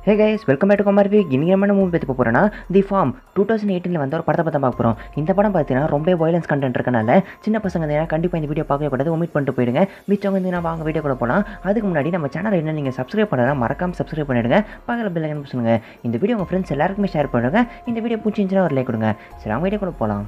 hey guys welcome back to Kumar week இன்னைக்கு நம்ம என்ன மூவி பற்றி போகிறோன்னா தி ஃபார்ம் டூ தௌசண்ட் எயிட்டீனில் வந்து ஒரு படத்தை பற்றி பார்க்க போகிறோம் இந்த படம் பார்த்தீங்கன்னா ரொம்ப வயலன்ஸ் கண்டென்ட் இருக்கனால சின்ன பசங்க வந்து கண்டிப்பாக இந்த வீடியோ பார்க்கவே கூடாது ஒமிட் பண்ணிட்டு போயிடுங்க மிச்சவங்க வந்து நான் வாங்க வீடியோ கூட போகலாம் அதுக்கு முன்னாடி நம்ம சேனல் என்ன நீங்கள் சப்ஸ்கிரைப் பண்ணலாம் மறக்காம சப்ஸ்கிரைப் பண்ணிடுங்க பக்கத்தில் பில் ஐக்கன் சொல்லுங்க இந்த வீடியோ உங்கள் ஃப்ரெண்ட்ஸ் எல்லாருக்குமே ஷேர் பண்ணுங்க இந்த வீடியோ பிடிச்சிருந்துச்சுன்னா ஒரு லைக் கொடுங்க சரி அவங்க வீடியோ கூட போகலாம்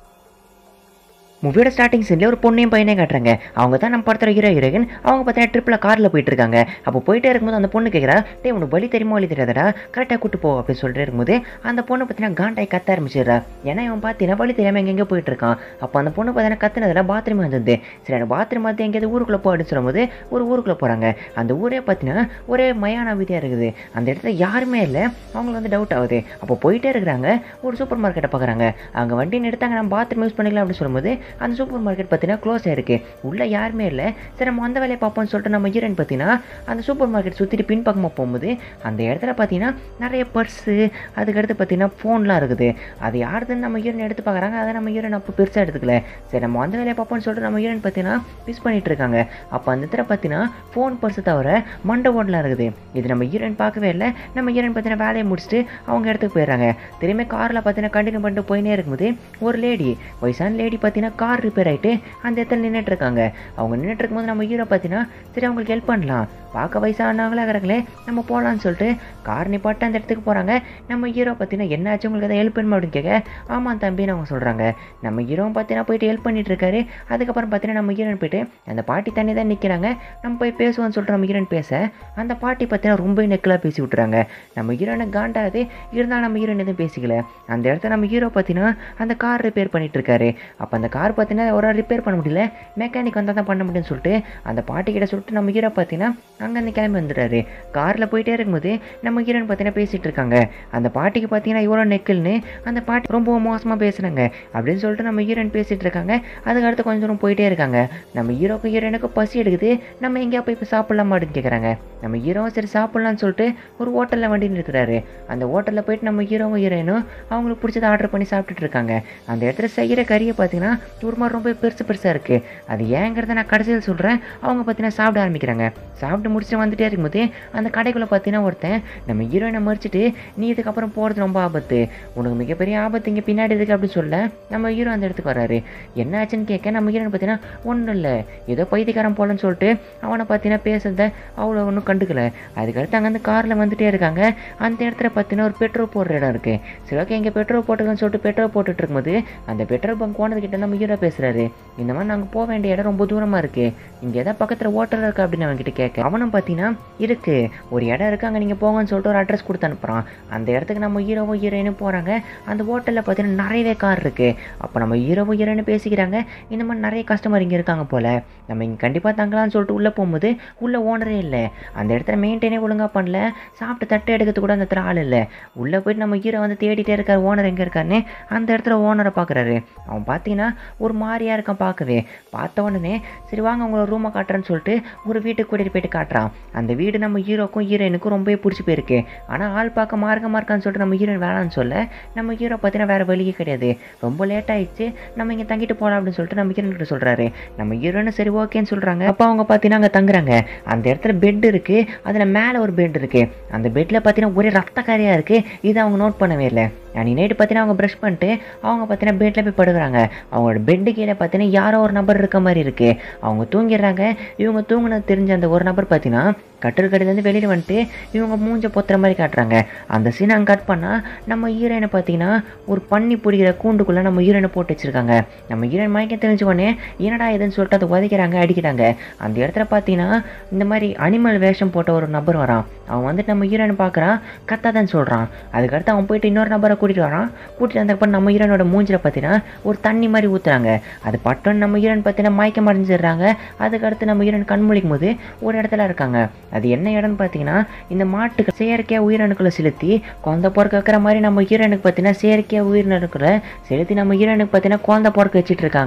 மூவியோட ஸ்டார்டிங் சீன்லேயே ஒரு பொண்ணையும் பையனையும் காட்டுறாங்க அவங்க தான் நம்ம படத்தில் ஹீரோ ஹீரோயின் அவங்க பார்த்தீங்கன்னா ட்ரிப்பில் காரில் போயிட்டு இருக்காங்க அப்போ போயிட்டே இருக்கும்போது அந்த பொண்ணு கேட்குறா டே உனக்கு வழி தெரியுமா வழி தெரியாதடா கரெக்டாக கூட்டு போ அப்படின்னு சொல்லிட்டு இருக்கும்போது அந்த பொண்ணு பார்த்தீங்கன்னா காண்டாய் கத்த ஆரம்பிச்சிடுறா ஏன்னா இவன் பார்த்தீங்கன்னா வழி தெரியாமல் எங்கெங்கே போயிட்டு இருக்கான் அப்போ அந்த பொண்ணு பார்த்தீங்கன்னா கத்துனதில் பாத்ரூம் வந்தது சரி அந்த பாத்ரூம் பார்த்து எங்கேயாவது ஊருக்குள்ளே போ அப்படின்னு சொல்லும்போது ஒரு ஊருக்குள்ளே போகிறாங்க அந்த ஊரே பார்த்தீங்கன்னா ஒரே மயான விதியாக இருக்குது அந்த இடத்துல யாருமே இல்லை அவங்களுக்கு வந்து டவுட் ஆகுது அப்போ போயிட்டே இருக்கிறாங்க ஒரு சூப்பர் மார்க்கெட்டை பார்க்குறாங்க அங்கே வண்டி நிறுத்தாங்க நம்ம பாத்ரூம் யூஸ் பண்ணிக்கலாம் அப்படின்னு சொல்லும்போது அந்த சூப்பர் மார்க்கெட் பார்த்தீங்கன்னா க்ளோஸ் ஆயிருக்கு உள்ளே யாருமே இல்லை சரி நம்ம அந்த வேலையை பார்ப்போம்னு சொல்லிட்டு நம்ம ஹீரோயின் பார்த்தீங்கன்னா அந்த சூப்பர் மார்க்கெட் சுற்றிட்டு பின்பக்கமாக போகும்போது அந்த இடத்துல பார்த்தீங்கன்னா நிறைய பர்ஸு அதுக்கடுத்து பார்த்தீங்கன்னா ஃபோன்லாம் இருக்குது அது யாருதுன்னு நம்ம ஹீரோயின் எடுத்து பார்க்குறாங்க அதை நம்ம ஹீரோயின் அப்போ பெருசாக எடுத்துக்கல சரி நம்ம அந்த வேலையை பார்ப்போம்னு சொல்லிட்டு நம்ம ஹீரோயின் பார்த்தீங்கன்னா மிஸ் பண்ணிட்டு இருக்காங்க அப்போ அந்த இடத்துல பார்த்தீங்கன்னா ஃபோன் பர்ஸு தவிர மண்டை ஓடலாம் இருக்குது இது நம்ம ஹீரோயின் பார்க்கவே இல்லை நம்ம ஹீரோயின் பார்த்தீங்கன்னா வேலையை முடிச்சுட்டு அவங்க இடத்துக்கு போயிடுறாங்க திரும்பி காரில் பார்த்தீங்கன்னா கண்டினியூ பண்ணிட்டு போயினே இருக்கும்போது ஒரு லேடி வயசான லேடி பார்த்தீங்கன்னா கார் ரிப்பேர் ஆகிட்டு அந்த இடத்துல நின்றுட்டு இருக்காங்க அவங்க நின்றுட்டு இருக்கும்போது நம்ம ஹீரோ பார்த்தீங்கன்னா சரி அவங்களுக்கு ஹெல்ப் பண்ணலாம் பார்க்க வயசானவங்களா இருக்கிறாங்களே நம்ம போகலான்னு சொல்லிட்டு கார் நிப்பாட்டு அந்த இடத்துக்கு போகிறாங்க நம்ம ஹீரோ பார்த்தீங்கன்னா என்னாச்சு உங்களுக்கு எதாவது ஹெல்ப் பண்ணுமா அப்படின்னு கேட்க ஆமாம் தம்பின்னு அவங்க சொல்கிறாங்க நம்ம ஹீரோவும் பார்த்தீங்கன்னா போயிட்டு ஹெல்ப் பண்ணிட்டு இருக்காரு அதுக்கப்புறம் பார்த்தீங்கன்னா நம்ம ஹீரோன் போயிட்டு அந்த பாட்டி தண்ணி தான் நிற்கிறாங்க நம்ம போய் பேசுவோம்னு சொல்லிட்டு நம்ம ஹீரோன் பேச அந்த பாட்டி பார்த்தீங்கன்னா ரொம்ப நெக்கலாக பேசி விட்டுறாங்க நம்ம ஹீரோனை காண்டாது இருந்தாலும் நம்ம ஹீரோன் எதுவும் பேசிக்கல அந்த இடத்துல நம்ம ஹீரோ பார்த்தீங்கன்னா அந்த கார் ரிப்பேர் பண்ணிட்டு இருக்காரு அப்போ அந்த கார் பார்த்தீங்கன்னா ஒரு ரிப்பேர் பண்ண முடியல மெக்கானிக் வந்தால் தான் பண்ண முடியும்னு சொல்லிட்டு அந்த பாட்டி கிட்ட சொல்லிட்டு நம்ம ஹீரோ பார்த்தீங்கன்னா அங்கேருந்து கிளம்பி வந்துடுறாரு காரில் போயிட்டே இருக்கும்போது நம்ம ஹீரோன் பார்த்தீங்கன்னா பேசிகிட்டு இருக்காங்க அந்த பாட்டிக்கு பார்த்தீங்கன்னா இவ்வளோ நெக்கில்னு அந்த பாட்டி ரொம்ப மோசமாக பேசுகிறாங்க அப்படின்னு சொல்லிட்டு நம்ம ஹீரோயின் பேசிகிட்டு இருக்காங்க அதுக்கு அடுத்து கொஞ்சம் தூரம் போயிட்டே இருக்காங்க நம்ம ஹீரோக்கும் ஹீரோயினுக்கும் பசி எடுக்குது நம்ம எங்கேயா போய் இப்போ சாப்பிட்லாமா அப்படின்னு கேட்குறாங்க நம்ம ஹீரோவும் சரி சாப்பிட்லான்னு சொல்லிட்டு ஒரு ஹோட்டலில் வண்டி நிறுத்துறாரு அந்த ஹோட்டலில் போயிட்டு நம்ம ஹீரோவும் ஹீரோயினும் அவங்களுக்கு பிடிச்சதை ஆர்டர் பண்ணி சாப்பிட்டுட்டு இருக்காங்க அந்த இடத்துல செய்கிற கறியை பார்த்தீங்கன்னா ஒரு மாதிரி ரொம்ப பெருசு பெருசாக இருக்குது அது ஏங்கிறத நான் கடைசியில் சொல்கிறேன் அவங்க பார்த்தீங்கன்னா சாப்பிட ஆரம்பிக்கிறாங்க சாப்பிட்டு முடிச்சுட்டு வந்துட்டே இருக்கும்போது அந்த கடைக்குள்ளே பார்த்தீங்கன்னா ஒருத்தன் நம்ம ஹீரோயினை மறிச்சிட்டு நீ இதுக்கப்புறம் போகிறது ரொம்ப ஆபத்து உனக்கு மிகப்பெரிய ஆபத்து இங்கே பின்னாடி இருக்கு அப்படின்னு சொல்ல நம்ம ஹீரோ அந்த இடத்துக்கு வராரு என்ன ஆச்சுன்னு கேட்க நம்ம ஹீரோயின் பார்த்தீங்கன்னா ஒன்றும் இல்லை ஏதோ பைத்தியக்காரன் போலன்னு சொல்லிட்டு அவனை பார்த்தீங்கன்னா பேசுறத அவ்வளோ ஒன்றும் கண்டுக்கல அதுக்கடுத்து அங்கேருந்து காரில் வந்துட்டே இருக்காங்க அந்த இடத்துல பார்த்தீங்கன்னா ஒரு பெட்ரோல் போடுற இடம் இருக்குது சரி ஓகே இங்கே பெட்ரோல் போட்டுக்கன்னு சொல்லிட்டு பெட்ரோல் போட்டுட்டு இருக்கும்போது அந்த பெட்ரோல் பங்க் ஓனர்கிட்ட நம்ம ஹீரோ பேசுகிறாரு இந்த மாதிரி நாங்கள் போக வேண்டிய இடம் ரொம்ப தூரமாக இருக்குது இங்கே ஏதாவது பக்கத்தில் ஓட்டல் இருக்கா அப்படின்னு அவன்கிட்ட கேட்க அவனும் பார்த்தீங்கன்னா இருக்குது ஒரு இடம் இருக்குது அங்கே நீங்கள் போங்கன்னு சொல்லிட்டு ஒரு அட்ரஸ் கொடுத்து அனுப்புகிறான் அந்த இடத்துக்கு நம்ம ஹீரோவும் ஹீரோயினும் போகிறாங்க அந்த ஹோட்டலில் பார்த்தீங்கன்னா நிறையவே கார் இருக்குது அப்போ நம்ம ஹீரோவும் ஹீரோயினும் பேசிக்கிறாங்க இந்த மாதிரி நிறைய கஸ்டமர் இங்கே இருக்காங்க போல் நம்ம இங்கே கண்டிப்பாக தங்கலாம்னு சொல்லிட்டு உள்ளே போகும்போது உள்ளே ஓனரே இல்லை அந்த இடத்துல மெயின்டைனே ஒழுங்காக பண்ணல சாப்பிட்டு தட்டை எடுக்கிறதுக்கு கூட அந்த இடத்துல ஆள் இல்லை உள்ளே போயிட்டு நம்ம ஹீரோ வந்து தேடிட்டே இருக்கார் ஓனர் எங்கே இருக்காருன்னு அந்த இடத்துல ஓனரை பார்க்குறாரு அவன் பார்த்தீங்கன்னா ஒரு மாதிரியாக இருக்கான் பார்க்கவே பார்த்த உடனே சரி வாங்க உங்களை ரூமை காட்டுறேன்னு சொல்லிட்டு ஒரு வீட்டுக்கு கூட்டிகிட்டு போயிட்டு காட்டுறான் அந்த வீடு நம்ம ஹீரோக்கும் ஹீரோயினுக்கும் ரொம்பவே பிடிச்சி போயிருக்கு ஆனால் ஆள் பார்க்க மார்க்கமாக இருக்கான்னு சொல்லிட்டு நம்ம ஹீரோயின் வேணான்னு சொல்ல நம்ம ஹீரோ பார்த்தீங்கன்னா வேறு வழியே கிடையாது ரொம்ப லேட் ஆயிடுச்சு நம்ம இங்கே தங்கிட்டு போகலாம் அப்படின்னு சொல்லிட்டு நம்ம ஹீரோயின் கிட்ட சொல்கிறாரு நம்ம ஹீரோயின் சரி ஓகேன்னு சொல்கிறாங்க அப்போ அவங்க பார்த்தீங்கன்னா அங்கே தங்குறாங்க அந்த இடத்துல பெட் இருக்குது அதில் மேலே ஒரு பெட் இருக்குது அந்த பெட்டில் பார்த்தீங்கன்னா ஒரே ரத்த கரையாக இருக்குது இது அவங்க நோட் பண்ணவே இல்லை அன்றைக்கி நைட்டு பார்த்தீங்கன்னா அவங்க ப்ரஷ் பண்ணிட்டு அவங்க பார்த்தீங்கன்னா பெட்டில் போய் படுக்கிறாங்க அவங்களோட பெட்டு கீழே பார்த்தீங்கன்னா யாரோ ஒரு நபர் இருக்க மாதிரி இருக்குது அவங்க தூங்கிடுறாங்க இவங்க தூங்கினது தெரிஞ்ச அந்த ஒரு நபர் பார்த்தீங்கன்னா கட்டில் கடையிலேருந்து வெளியில் வந்துட்டு இவங்க மூஞ்ச பொத்துற மாதிரி காட்டுறாங்க அந்த சீனை அங்கே கட் பண்ணால் நம்ம ஹீரோயினை பார்த்தீங்கன்னா ஒரு பண்ணி பிடிக்கிற கூண்டுக்குள்ளே நம்ம ஹீரோயினை போட்டு வச்சுருக்காங்க நம்ம ஹீரோயின் மயக்கம் தெரிஞ்ச உடனே என்னடா இதுன்னு சொல்லிட்டு அதை உதைக்கிறாங்க அடிக்கிறாங்க அந்த இடத்துல பார்த்தீங்கன்னா இந்த மாதிரி அனிமல் வேஷம் போட்ட ஒரு நபர் வரான் அவன் வந்துட்டு நம்ம ஹீரோயினை பார்க்குறான் கத்தாதன்னு சொல்கிறான் அதுக்கடுத்து அவன் போயிட்டு இன்னொரு நபரை கூட்டிகிட்டு வரான் கூட்டிகிட்டு வந்தப்ப நம்ம ஹீரோனோட மூஞ்சில் பார்த்தீங்கன்னா ஒரு தண்ணி மாதிரி ஊற்றுறாங்க அது பட்டோன்னு நம்ம ஹீரோயின் பார்த்தீங்கன்னா மயக்கம் அடைஞ்சிடுறாங்க அதுக்கடுத்து நம்ம ஹீரோயின் கண் முழிக்கும் போது ஒரு இடத்துல இருக்காங்க அது என்ன இடம்னு பார்த்தீங்கன்னா இந்த மாட்டுக்கு செயற்கையாக உயிரணுக்களை செலுத்தி குழந்தை பிறக்க வைக்கிற மாதிரி நம்ம ஹீரோனுக்கு பார்த்தீங்கன்னா செயற்கையாக உயிரினணுக்களை செலுத்தி நம்ம ஹீரோனுக்கு பார்த்தீங்கன்னா குழந்தை பிறக்க வச்சுட்டு இருக்காங்க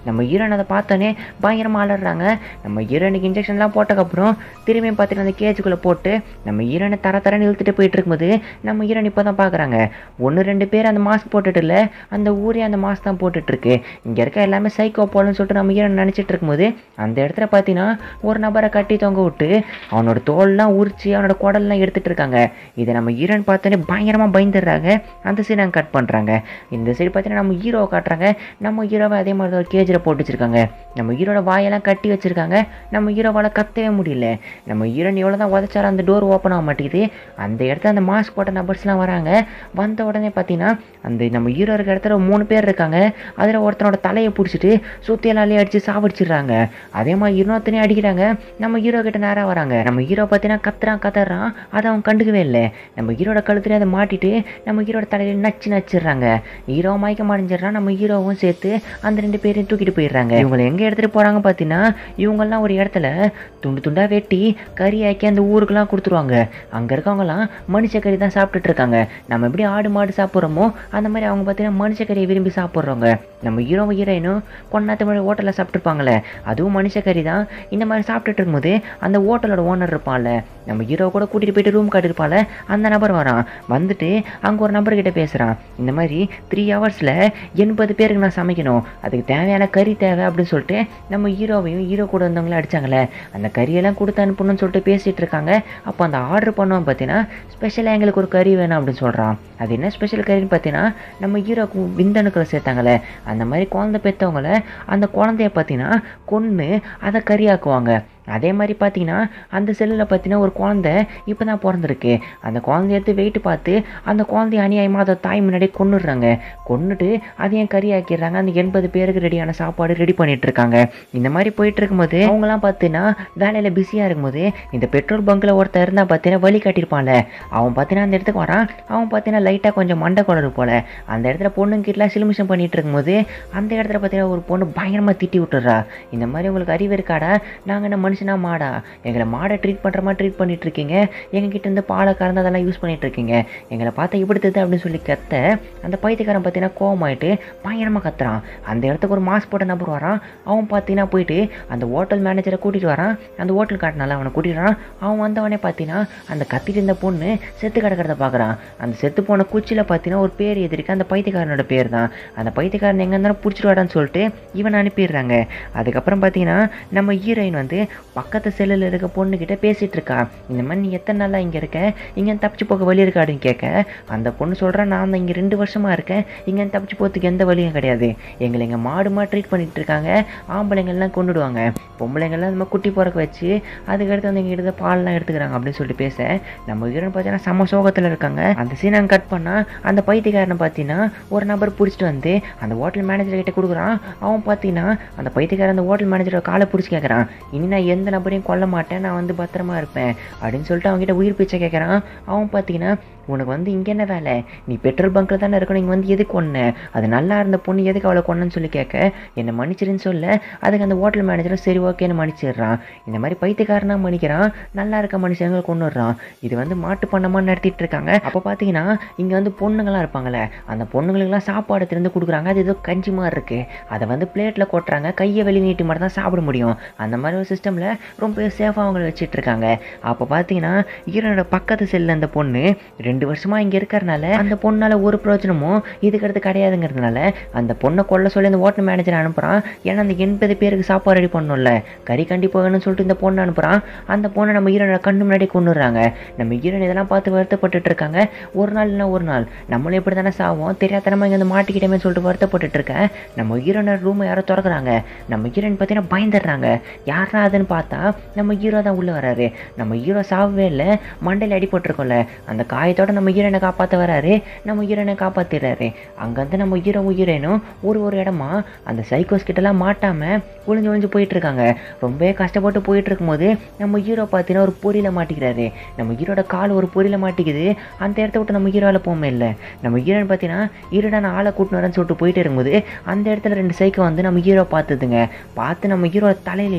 நம்ம ஹீரோன் அதை பார்த்தோன்னே பயங்கரமாக அலறாங்க நம்ம ஹீரோனுக்கு இன்ஜெக்ஷன்லாம் போட்டக்கப்புறம் திரும்பியும் பார்த்துட்டு அந்த கேஜுக்குள்ளே போட்டு நம்ம ஹீரோனை தர தரன்னு இழுத்துட்டு போயிட்டு இருக்கும்போது நம்ம ஹீரோன் இப்போ தான் பார்க்குறாங்க ஒன்று ரெண்டு பேர் அந்த மாஸ்க் போட்டுட்டு இல்லை அந்த ஊரே அந்த மாஸ்க் தான் போட்டுட்டு இருக்கு இங்கே இருக்க எல்லாமே சைக்கோ போலன்னு சொல்லிட்டு நம்ம ஹீரோன் நினச்சிட்டு இருக்கும்போது அந்த இடத்துல பார்த்தீங்கன்னா ஒரு நபரை கட்டி தொங்க விட்டு அவனோட தோல்லாம் உரிச்சு அவனோட குடல்லாம் எடுத்துட்டு இருக்காங்க இதை நம்ம ஹீரோன் பார்த்தோன்னே பயங்கரமாக பயந்துடுறாங்க அந்த சீனை கட் பண்ணுறாங்க இந்த சைடு பார்த்தீங்கன்னா நம்ம ஹீரோவை காட்டுறாங்க நம்ம ஹீரோவை அதே மாதிரி தான் ஒரு கேஜில் போட்டு வச்சிருக்காங்க நம்ம ஹீரோட வாயெல்லாம் கட்டி வச்சிருக்காங்க நம்ம ஹீரோவால் கத்தவே முடியல நம்ம ஹீரோன் எவ்வளோ தான் உதச்சாலும் அந்த டோர் ஓப்பன் ஆக மாட்டேங்குது அந்த இடத்துல அந்த மாஸ்க் போட்ட நபர்ஸ்லாம் வராங்க வந்த உடனே பார்த்தீங்கன்னா அந்த நம்ம ஹீரோ இருக்க இடத்துல மூணு பேர் இருக்காங்க அதில் ஒருத்தனோட தலையை பிடிச்சிட்டு சுத்தியலாலே அடித்து சாவடிச்சிடுறாங்க அதே மாதிரி இன்னொருத்தனையும் அடிக்கிறாங்க நம்ம ஹீரோ கிட்ட நேராக வராங்க நம்ம ஹீரோ பார்த்தீங்கன்னா கத்துறான் கத்துறான் அதை அவன் கண்டுக்கவே இல்லை நம்ம ஹீரோட கழுத்துல அதை மாட்டிட்டு நம்ம ஹீரோட தலையில நச்சு நச்சிடுறாங்க ஹீரோ மயக்கம் அடைஞ்சிடுறான் நம்ம ஹீரோவும் சேர்த்து அந்த ரெண்டு பேரையும் தூக்கிட்டு போயிடுறாங்க இவங்களை எங்கே எடுத்துகிட்டு போகிறாங்க பார்த்தீங்கன்னா இவங்கெல்லாம் ஒரு இடத்துல துண்டு துண்டாக வெட்டி கறி ஆக்கி அந்த ஊருக்கெல்லாம் கொடுத்துருவாங்க அங்கே இருக்கவங்கலாம் மனுஷ கறி தான் சாப்பிட்டுட்டு இருக்காங்க நம்ம எப்படி ஆடு மாடு சாப்பிட்றோமோ அந்த மாதிரி அவங்க பார்த்தீங்கன்னா மனுஷ கறியை விரும்பி சாப்பிட்றவங்க நம்ம ஹீரோவும் ஹீரோயினும் கொண்டாத்து மழை ஹோட்டலில் சாப்பிட்ருப்பாங்களே அதுவும் மனுஷ கறி தான் இந்த மாதிரி சாப்பிட்டுட்டு இருக்கும்போது அந்த ஹோட்டலோட ஓனர் இருப்பான்ல நம்ம ஹீரோ கூட கூட்டிகிட்டு போயிட்டு ரூம் காட்டியிருப்பால அந்த நபர் வரான் வந்துட்டு அங்கே ஒரு நபர்கிட்ட பேசுகிறான் இந்த மாதிரி த்ரீ ஹவர்ஸில் எண்பது பேருக்கு நான் சமைக்கணும் அதுக்கு தேவையான கறி தேவை அப்படின்னு சொல்லிட்டு நம்ம ஹீரோவையும் ஹீரோ கூட வந்தவங்களும் அடிச்சாங்களே அந்த கறியெல்லாம் கொடுத்து அனுப்பணும்னு சொல்லிட்டு பேசிகிட்டு இருக்காங்க அப்போ அந்த ஆர்டர் பண்ணுவோம் பார்த்தீங்கன்னா ஸ்பெஷலாக எங்களுக்கு ஒரு கறி வேணும் அப்படின்னு சொல்கிறான் அது என்ன ஸ்பெஷல் கறின்னு பார்த்தீங்கன்னா நம்ம ஹீரோக்கு விந்தணுக்களை சேர்த்தாங்களே அந்த மாதிரி குழந்தை பெற்றவங்கள அந்த குழந்தைய பார்த்தீங்கன்னா கொன்று அதை கறியாக்குவாங்க அதே மாதிரி பார்த்தீங்கன்னா அந்த செல்லில் பார்த்தீங்கன்னா ஒரு குழந்தை இப்போ தான் பிறந்திருக்கு அந்த குழந்தைய எடுத்து வெயிட் பார்த்து அந்த குழந்தைய அநியாயமாக அதை தாய் முன்னாடியே கொன்னுடுறாங்க கொன்னுட்டு அதையும் கறி ஆக்கிடுறாங்க அந்த எண்பது பேருக்கு ரெடியான சாப்பாடு ரெடி பண்ணிட்டு இருக்காங்க இந்த மாதிரி போயிட்டு இருக்கும்போது அவங்களாம் பார்த்தீங்கன்னா வேலையில் பிஸியாக இருக்கும்போது இந்த பெட்ரோல் பங்க்கில் ஒருத்தர் இருந்தால் பார்த்தீங்கன்னா வழி காட்டியிருப்பான்ல அவன் பார்த்தீங்கன்னா அந்த இடத்துக்கு வரான் அவன் பார்த்தீங்கன்னா லைட்டாக கொஞ்சம் மண்டை குளறு போல அந்த இடத்துல பொண்ணுங்கிட்டலாம் சிலுமிஷம் பண்ணிட்டு இருக்கும்போது அந்த இடத்துல பார்த்தீங்கன்னா ஒரு பொண்ணு பயங்கரமாக திட்டி விட்டுறா இந்த மாதிரி உங்களுக்கு அறிவு இருக்காடா நாங்கள் என்ன மனுஷனா மாடா எங்களை மாடை ட்ரீட் பண்ணுற மாதிரி ட்ரீட் பண்ணிட்டு இருக்கீங்க எங்ககிட்ட இருந்து பாலை கறந்து அதெல்லாம் யூஸ் பண்ணிட்டு இருக்கீங்க எங்களை பார்த்தா இப்படி தெரியுது அப்படின்னு சொல்லி கத்த அந்த பைத்தியக்காரன் பார்த்தீங்கன்னா கோவமாயிட்டு பயங்கரமாக கத்துறான் அந்த இடத்துக்கு ஒரு மாஸ்க் போட்ட நபர் வரான் அவன் பார்த்தீங்கன்னா போயிட்டு அந்த ஹோட்டல் மேனேஜரை கூட்டிகிட்டு வரான் அந்த ஹோட்டல் காட்டினால அவனை கூட்டிட்டு வரான் அவன் வந்தவனே பார்த்தீங்கன்னா அந்த கத்திட்டு இருந்த பொண்ணு செத்து கிடக்கிறத பார்க்குறான் அந்த செத்து போன குச்சியில் பார்த்தீங்கன்னா ஒரு பேர் எதிர்க்கு அந்த பைத்தியக்காரனோட பேர் தான் அந்த பைத்தியக்காரன் எங்கே இருந்தாலும் பிடிச்சிட்டு வாடான்னு சொல்லிட்டு இவனை அனுப்பிடுறாங்க அதுக்கப்புறம் பார்த்தீங்கன்னா நம்ம ஹீரோயின் வந்து பக்கத்து செல்லில் இருக்க பொண்ணுக்கிட்ட பேசிகிட்டு இருக்கா இந்த மாதிரி நீ எத்தனை நாளாக இங்கே இருக்க இங்கே தப்பிச்சு போக வழி இருக்கா அப்படின்னு கேட்க அந்த பொண்ணு சொல்கிறா நான் தான் இங்கே ரெண்டு வருஷமாக இருக்கேன் இங்கே தப்பிச்சு போகிறதுக்கு எந்த வழியும் கிடையாது எங்களை இங்கே மாடு மா ட்ரீட் பண்ணிட்டு இருக்காங்க ஆம்பளைங்கள்லாம் கொண்டுடுவாங்க பொம்பளைங்கள்லாம் இந்த மாதிரி குட்டி பிறக்க வச்சு அதுக்கடுத்து வந்து எங்கிட்ட பால்லாம் எடுத்துக்கிறாங்க அப்படின்னு சொல்லிட்டு பேச நம்ம ஹீரோன் பார்த்தீங்கன்னா செம்ம சோகத்தில் இருக்காங்க அந்த சீனை கட் பண்ணால் அந்த பைத்தியக்காரனை பார்த்தீங்கன்னா ஒரு நபர் பிடிச்சிட்டு வந்து அந்த ஹோட்டல் மேனேஜர் கிட்ட கொடுக்குறான் அவன் பார்த்தீங்கன்னா அந்த பைத்தியக்காரன் அந்த ஹோட்டல் மேனேஜரோட காலை பிடிச்சி கேட்குறான் இனி நான் எந்த நபரையும் கொல்ல மாட்டேன் நான் வந்து பத்திரமா இருப்பேன் அப்படின்னு சொல்லிட்டு அவங்ககிட்ட உயிர் பிச்சை கேட்குறான் அவன் பார்த்தீங்கன்னா உனக்கு வந்து இங்கே என்ன வேலை நீ பெட்ரோல் பங்க்கில் தானே இருக்கணும் இங்கே வந்து எதுக்கு கொன்ன அது நல்லா இருந்த பொண்ணு எதுக்கு அவளை கொன்னன்னு சொல்லி கேட்க என்னை மன்னிச்சிருன்னு சொல்ல அதுக்கு அந்த ஹோட்டல் மேனேஜரும் சரி ஓகேன்னு மன்னிச்சிடுறான் இந்த மாதிரி பைத்தியக்காரனாக மன்னிக்கிறான் நல்லா இருக்க மனுஷங்களை கொண்டுடுறான் இது வந்து மாட்டு பண்ணமாக நடத்திட்டு இருக்காங்க அப்போ பார்த்தீங்கன்னா இங்கே வந்து பொண்ணுங்களாம் இருப்பாங்களே அந்த பொண்ணுங்களுக்குலாம் சாப்பாடு திறந்து கொடுக்குறாங்க அது ஏதோ கஞ்சி மாதிரி இருக்குது அதை வந்து பிளேட்டில் கொட்டுறாங்க கையை வெளி நீட்டி மட்டும் தான் சாப்பிட முடியும் அந்த மாதிரி ஒரு சிஸ்டமில் ரொம்ப சேஃபாக அவங்கள வச்சுட்டு இருக்காங்க அப்போ பார்த்தீங்கன்னா ஈரனோட பக்கத்து செல்லில் அந்த பொண்ணு ரெண்டு வருஷமாக இங்கே இருக்கிறனால அந்த பொண்ணால் ஒரு பிரயோஜனமும் இதுக்கடுத்து கிடையாதுங்கிறதுனால அந்த பொண்ணை கொல்ல சொல்லி அந்த ஹோட்டல் மேனேஜர் அனுப்புகிறான் ஏன்னா அந்த எண்பது பேருக்கு சாப்பாடு ரெடி பண்ணணும்ல கறி கண்டிப்பாக வேணும்னு சொல்லிட்டு இந்த பொண்ணை அனுப்புகிறான் அந்த பொண்ணை நம்ம ஈரனோட கண்ணு முன்னாடி கொண்டுடுறாங்க நம்ம ஈரன் இதெல்லாம் பார்த்து வருத்தப்பட்டுட்டு இருக்காங்க ஒரு நாள் இல்லைனா ஒரு நாள் நம்மளும் இப்படி தானே சாவோம் தெரியாதனமாக இங்கே வந்து மாட்டிக்கிட்டேமே சொல்லிட்டு வருத்தப்பட்டுட்டு இருக்கேன் நம்ம ஈரனோட ரூமை யாரோ திறக்கிறாங்க நம்ம ஈரன் பார்த்தீங்கன்னா பயந்துடுறாங்க யாரா அதுன்னு பார்த்தா நம்ம ஹீரோ தான் உள்ளே வராரு நம்ம ஹீரோ சாவவே இல்லை மண்டையில் அடிபட்டிருக்கோம்ல அந்த காயத்தோட நம்ம ஹீரோனை காப்பாற்ற வராரு நம்ம ஹீரோனை காப்பாற்றிடுறாரு அங்கேருந்து நம்ம ஹீரோ ஹீரோயினும் ஒரு ஒரு இடமா அந்த சைக்கோஸ் கிட்டலாம் மாட்டாமல் ஒளிஞ்சு ஒளிஞ்சு போயிட்டு இருக்காங்க ரொம்பவே கஷ்டப்பட்டு போயிட்டு இருக்கும்போது நம்ம ஹீரோ பார்த்தீங்கன்னா ஒரு பொரியில் மாட்டிக்கிறாரு நம்ம ஹீரோட கால் ஒரு பொரியில் மாட்டிக்குது அந்த இடத்த விட்டு நம்ம ஹீரோவில் போகவே இல்லை நம்ம ஹீரோன்னு பார்த்தீங்கன்னா ஹீரோட நான் ஆளை கூட்டினு வரேன்னு சொல்லிட்டு போயிட்டு இருக்கும்போது அந்த இடத்துல ரெண்டு சைக்கோ வந்து நம்ம ஹீரோ பார்த்துதுங்க பார்த்து நம்ம ஹீரோ தலையிலேயே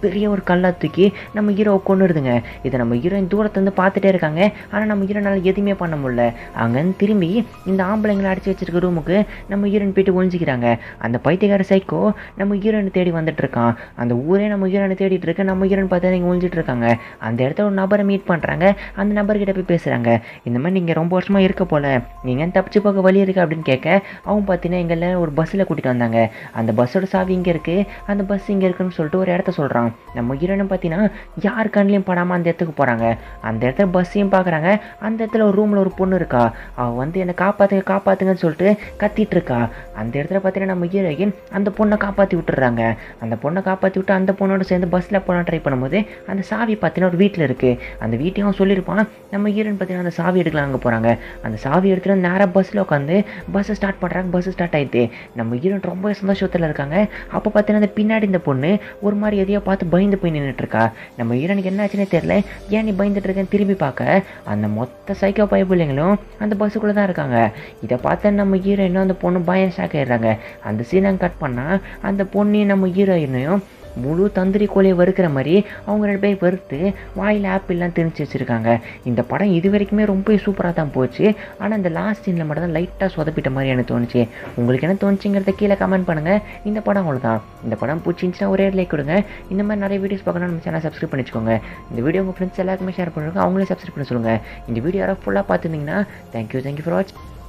பெரிய ஒரு கல்லா தூக்கி நம்ம ஹீரோவை கொண்டுடுதுங்க இதை நம்ம ஹீரோயின் தூரத்துலேருந்து பார்த்துட்டே இருக்காங்க ஆனால் நம்ம ஹீரோனால எதுவுமே பண்ண முடியல அங்கேருந்து திரும்பி இந்த ஆம்பளைங்களை அடிச்சு வச்சிருக்க ரூமுக்கு நம்ம ஹீரோயின் போயிட்டு ஒழிஞ்சிக்கிறாங்க அந்த பைத்தியக்கார சைக்கோ நம்ம ஹீரோயினை தேடி வந்துட்டு இருக்கான் அந்த ஊரே நம்ம ஹீரோயினை தேடிட்டு இருக்கு நம்ம ஹீரோயின் பார்த்தா இங்கே ஒழிஞ்சிட்டு இருக்காங்க அந்த இடத்துல ஒரு நபரை மீட் பண்ணுறாங்க அந்த நபர்கிட்ட போய் பேசுகிறாங்க இந்த மாதிரி நீங்கள் ரொம்ப வருஷமாக இருக்க போல நீங்கள் தப்பிச்சு போக வழி இருக்கு அப்படின்னு கேட்க அவங்க பார்த்தீங்கன்னா எங்களை ஒரு பஸ்ஸில் கூட்டிகிட்டு வந்தாங்க அந்த பஸ்ஸோட சாவி இங்கே இருக்குது அந்த பஸ் இங்கே இருக்குன்னு சொல்லிட்டு ஒரு இடத்த சொல்கிறான் நம்ம ஹீரோயினும் பார்த்தீங்கன்னா யார் கண்ணிலையும் படாமல் அந்த இடத்துக்கு போகிறாங்க அந்த இடத்துல பஸ்ஸையும் பார்க்குறாங்க அந்த இடத்துல ஒரு ரூமில் ஒரு பொண்ணு இருக்கா அவள் வந்து என்னை காப்பாற்றுங்க காப்பாற்றுங்கன்னு சொல்லிட்டு கத்திட்டு இருக்கா அந்த இடத்துல பார்த்தீங்கன்னா நம்ம ஹீரோயின் அந்த பொண்ணை காப்பாற்றி விட்டுறாங்க அந்த பொண்ணை காப்பாற்றி விட்டு அந்த பொண்ணோட சேர்ந்து பஸ்ஸில் போனால் ட்ரை பண்ணும்போது அந்த சாவி பார்த்தீங்கன்னா ஒரு வீட்டில் இருக்குது அந்த வீட்டையும் அவன் சொல்லியிருப்பான் நம்ம ஹீரோயின் பார்த்தீங்கன்னா அந்த சாவி எடுக்கலாம் அங்கே போகிறாங்க அந்த சாவி எடுத்துகிட்டு வந்து நேராக பஸ்ஸில் உட்காந்து பஸ்ஸை ஸ்டார்ட் பண்ணுறாங்க பஸ் ஸ்டார்ட் ஆயிடுது நம்ம ஹீரோயின் ரொம்ப சந்தோஷத்தில் இருக்காங்க அப்போ பார்த்தீங்கன்னா அந்த பின்னாடி இந்த பொண்ணு ஒரு மாதிரி எதையோ பார்த்து பயந்து போய் நின்றுட்டு இருக்கா நம்ம ஹீரோனுக்கு என்ன ஆச்சுன்னே தெரியல ஏன் நீ பயந்துட்டு இருக்கேன்னு திரும்பி பார்க்க அந்த மொத்த சைக்கோ பயப்பிள்ளைங்களும் அந்த பஸ்ஸுக்குள்ளே தான் இருக்காங்க இதை பார்த்து நம்ம ஹீரோயினும் அந்த பொண்ணு பயம் ஷாக் ஆயிடுறாங்க அந்த சீனை கட் பண்ணால் அந்த பொண்ணையும் நம்ம ஹீரோயினையும் முழு தந்திரி கோழியை வறுக்கிற மாதிரி அவங்க ரெண்டு பேரும் வறுத்து வாயில் ஆப்பிள்லாம் திணிச்சு வச்சுருக்காங்க இந்த படம் இது வரைக்குமே ரொம்ப சூப்பராக தான் போச்சு ஆனால் இந்த லாஸ்ட் சீனில் மட்டும் தான் லைட்டாக சொதப்பிட்ட மாதிரி எனக்கு தோணுச்சு உங்களுக்கு என்ன தோணுச்சுங்கிறத கீழே கமெண்ட் பண்ணுங்கள் இந்த படம் அவ்வளோதான் இந்த படம் பிடிச்சிருந்துச்சுன்னா ஒரே லைக் கொடுங்க இந்த மாதிரி நிறைய வீடியோஸ் பார்க்கணும் நம்ம சேனல் சப்ஸ்கிரைப் பண்ணி வச்சுக்கோங்க இந்த வீடியோ உங்கள் ஃப்ரெண்ட்ஸ் எல்லாருக்குமே ஷேர் பண்ணுறாங்க அவங்களே சப்ஸ்கிரைப் பண்ண சொல்லுங்கள் இந்த வீடியோ யாராவது ஃபுல்லாக பார்த்துருந்தீங்கன்னா தேங்க்யூ தேங்க்யூ ஃபார் வாட்ச்